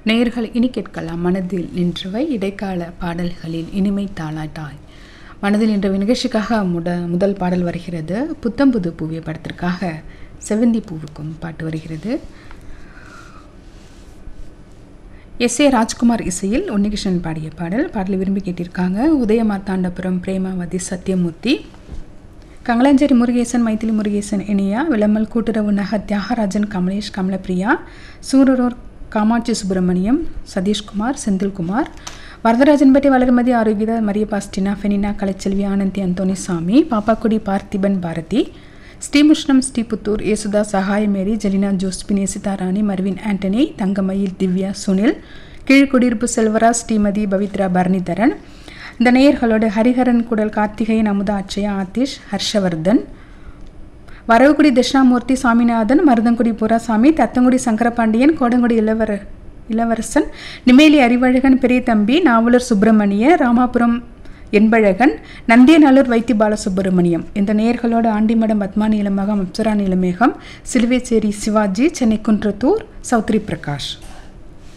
நேயர்கள் இனி கேட்கலாம் மனதில் நின்றவை இடைக்கால பாடல்களின் இனிமை தாளாட்டாய் மனதில் நின்ற நிகழ்ச்சிக்காக முட முதல் பாடல் வருகிறது புத்தம்புது பூவிய படத்திற்காக செவந்தி பூவுக்கும் பாட்டு வருகிறது எஸ் ஏ ராஜ்குமார் இசையில் உன்னிகிருஷ்ணன் பாடிய பாடல் பாடலை விரும்பி கேட்டிருக்காங்க உதயமார்த்தாண்டபுரம் பிரேமாவதி சத்யமூர்த்தி கங்கலாஞ்சேரி முருகேசன் மைத்திலி முருகேசன் இனியா விளம்பல் கூட்டுறவு நகர் தியாகராஜன் கமலேஷ் கமலப்பிரியா சூரூர் காமாட்சி சுப்பிரமணியம் சதீஷ்குமார் செந்தில்குமார் வரதராஜன்பேட்டை வளர்மதி ஆரோக்கியதா Mariya Bastina Fenina Kalaiselvi Anandhi Anthonisamy Pappakudi Parthiban Bharathi Srimushnam Sriputhur Yesudha Sagayamary Jelina Josephine Nesitharani Marvin Antony Thangamayil Divya Sunil Keezhkudiyiruppu Selvaraj Srimathi Pavithra Bharanidharan இந்த நேயர்களோட ஹரிஹரன் குடல் கார்த்திகேயன் அமுதா அச்சயா ஆதிஷ் ஹர்ஷவர்தன் வரவுக்குடி தட்சிணாமூர்த்தி சாமிநாதன் மருதங்குடி புறாசாமி தத்தங்குடி சங்கரபாண்டியன் கோடங்குடி இளவர இளவரசன் நிமேலி அறிவழகன் பெரிய தம்பி நாவலர் சுப்பிரமணிய ராமாபுரம் என்பழகன் நந்தியநல்லூர் வைத்தி பாலசுப்பிரமணியம் இந்த நேயர்களோட ஆண்டிமடம் பத்மா நீலமகம் அப்சரா நீலமேகம் சிலுவேச்சேரி சிவாஜி சென்னை குன்றத்தூர் சௌத்ரி பிரகாஷ்